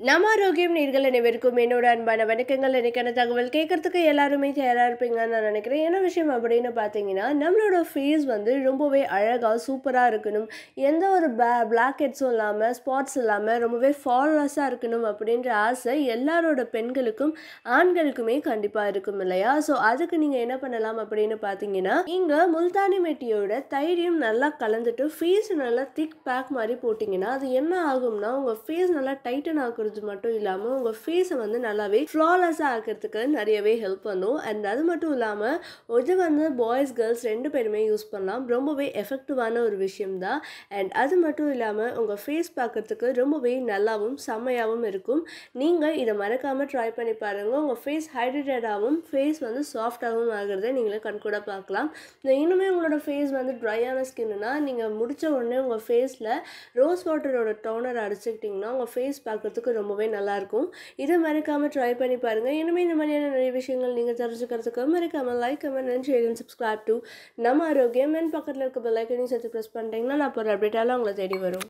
நம்ம ஆரோக்கியம் நேர்கள் அனைவருக்கும் என்னோட அன்பான வணக்கங்கள் எனக்கான தகவல் கேட்கறதுக்கு எல்லாருமே தயாராக இருப்பீங்கன்னு நான் நினைக்கிறேன் என்ன விஷயம் அப்படின்னு பார்த்தீங்கன்னா நம்மளோட ஃபேஸ் வந்து ரொம்பவே அழகாக சூப்பராக இருக்கணும் எந்த ஒரு பே பிளாக் ஹெட்ஸும் இல்லாமல் ஸ்பாட்ஸ் இல்லாமல் ரொம்பவே ஃபாலோவர்ஸாக இருக்கணும் அப்படின்ற ஆசை எல்லாரோட பெண்களுக்கும் ஆண்களுக்குமே கண்டிப்பாக இருக்கும் இல்லையா ஸோ அதுக்கு நீங்கள் என்ன பண்ணலாம் அப்படின்னு பார்த்தீங்கன்னா நீங்கள் முல்தானி மெட்டியோட தைரியம் நல்லா கலந்துட்டு ஃபேஸ் நல்லா திக் பேக் மாதிரி போட்டிங்கன்னா அது என்ன ஆகும்னா உங்கள் ஃபேஸ் நல்லா டைட்டன் ஆக்குறது மட்டும் இல்லாமல் உங்கள் ஃபேஸை வந்து நல்லாவே ஃப்ளாலெஸ்ஸாக ஆக்கிறதுக்கு நிறையவே ஹெல்ப் பண்ணும் அண்ட் அது மட்டும் இல்லாமல் இது வந்து பாய்ஸ் கேர்ள்ஸ் ரெண்டு பேருமே யூஸ் பண்ணலாம் ரொம்பவே எஃபெக்டிவான ஒரு விஷயம் தான் அண்ட் அது மட்டும் இல்லாமல் உங்கள் ஃபேஸ் பார்க்கறதுக்கு ரொம்பவே நல்லாவும் செம்மையாகவும் இருக்கும் நீங்கள் இதை மறக்காமல் ட்ரை பண்ணி பாருங்கள் உங்கள் ஃபேஸ் ஹைட்ரேட்டடாகவும் ஃபேஸ் வந்து சாஃப்டாகவும் ஆகிறத நீங்களே கண்கூட பார்க்கலாம் இந்த இன்னுமே உங்களோட ஃபேஸ் வந்து ட்ரையான ஸ்கின்னுனா நீங்கள் முடிச்ச உடனே உங்கள் ஃபேஸில் ரோஸ் வாட்டரோட டோனர் அடிச்சுக்கிட்டிங்கன்னா உங்கள் ஃபேஸ் பார்க்கறதுக்கு ரொம்பவே நல்லாயிருக்கும் இதை மறக்காமல் ட்ரை பண்ணி பாருங்கள் இனிமேல் இந்த மாதிரியான நிறைய விஷயங்கள் நீங்கள் தெரிஞ்சுக்கிறதுக்கு மறக்காமல் like comment and share and subscribe to நம்ம ஆரோக்கியம் அண்ட் பக்கத்தில் இருக்க பெல் ஐக்கனையும் சேர்த்து ப்ரெஸ் பண்ணிட்டீங்கன்னா நான் போகிற அப்டேட்டாலும் உங்களை தேடி வரும்